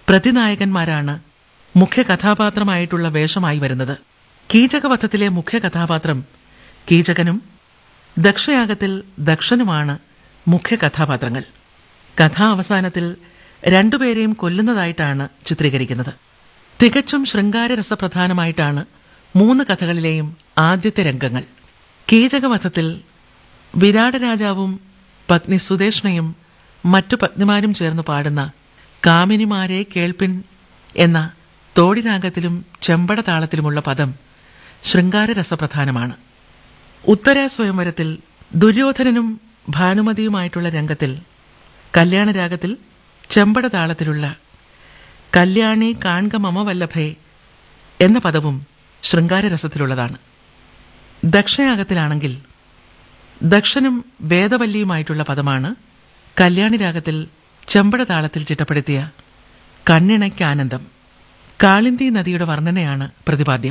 പ്രതിനായകന്മാരാണ് മുഖ്യ കഥാപാത്രമായിട്ടുള്ള വേഷമായി വരുന്നത് കീചകവധത്തിലെ മുഖ്യ കഥാപാത്രം കീചകനും ദക്ഷയാഗത്തിൽ ദക്ഷനുമാണ് മുഖ്യ കഥാപാത്രങ്ങൾ കഥാ അവസാനത്തിൽ രണ്ടുപേരെയും കൊല്ലുന്നതായിട്ടാണ് ചിത്രീകരിക്കുന്നത് തികച്ചും ശൃംഗാരരസപ്രധാനമായിട്ടാണ് മൂന്ന് കഥകളിലെയും ആദ്യത്തെ രംഗങ്ങൾ കീചകവധത്തിൽ വിരാട രാജാവും പത്നി സുദേഷ്ണയും മറ്റു പത്നിമാരും ചേർന്ന് പാടുന്ന കാമിനിമാരെ കേൾപ്പിൻ എന്ന തോടിരാഗത്തിലും ചെമ്പട താളത്തിലുമുള്ള പദം ശൃംഗാരരസപ്രധാനമാണ് ഉത്തര സ്വയംവരത്തിൽ ദുര്യോധനനും ഭാനുമതിയുമായിട്ടുള്ള രംഗത്തിൽ കല്യാണരാഗത്തിൽ ചെമ്പട താളത്തിലുള്ള കല്യാണി കാൺക മമ വല്ലഭേ എന്ന പദവും ശൃംഗാരരസത്തിലുള്ളതാണ് ദക്ഷയാഗത്തിലാണെങ്കിൽ ദക്ഷനും വേദവല്ലിയുമായിട്ടുള്ള പദമാണ് കല്യാണിരാഗത്തിൽ ചെമ്പട താളത്തിൽ ചിട്ടപ്പെടുത്തിയ കണ്ണിണയ്ക്കാനന്ദം കാളിന്തി നദിയുടെ വർണ്ണനയാണ് പ്രതിപാദ്യം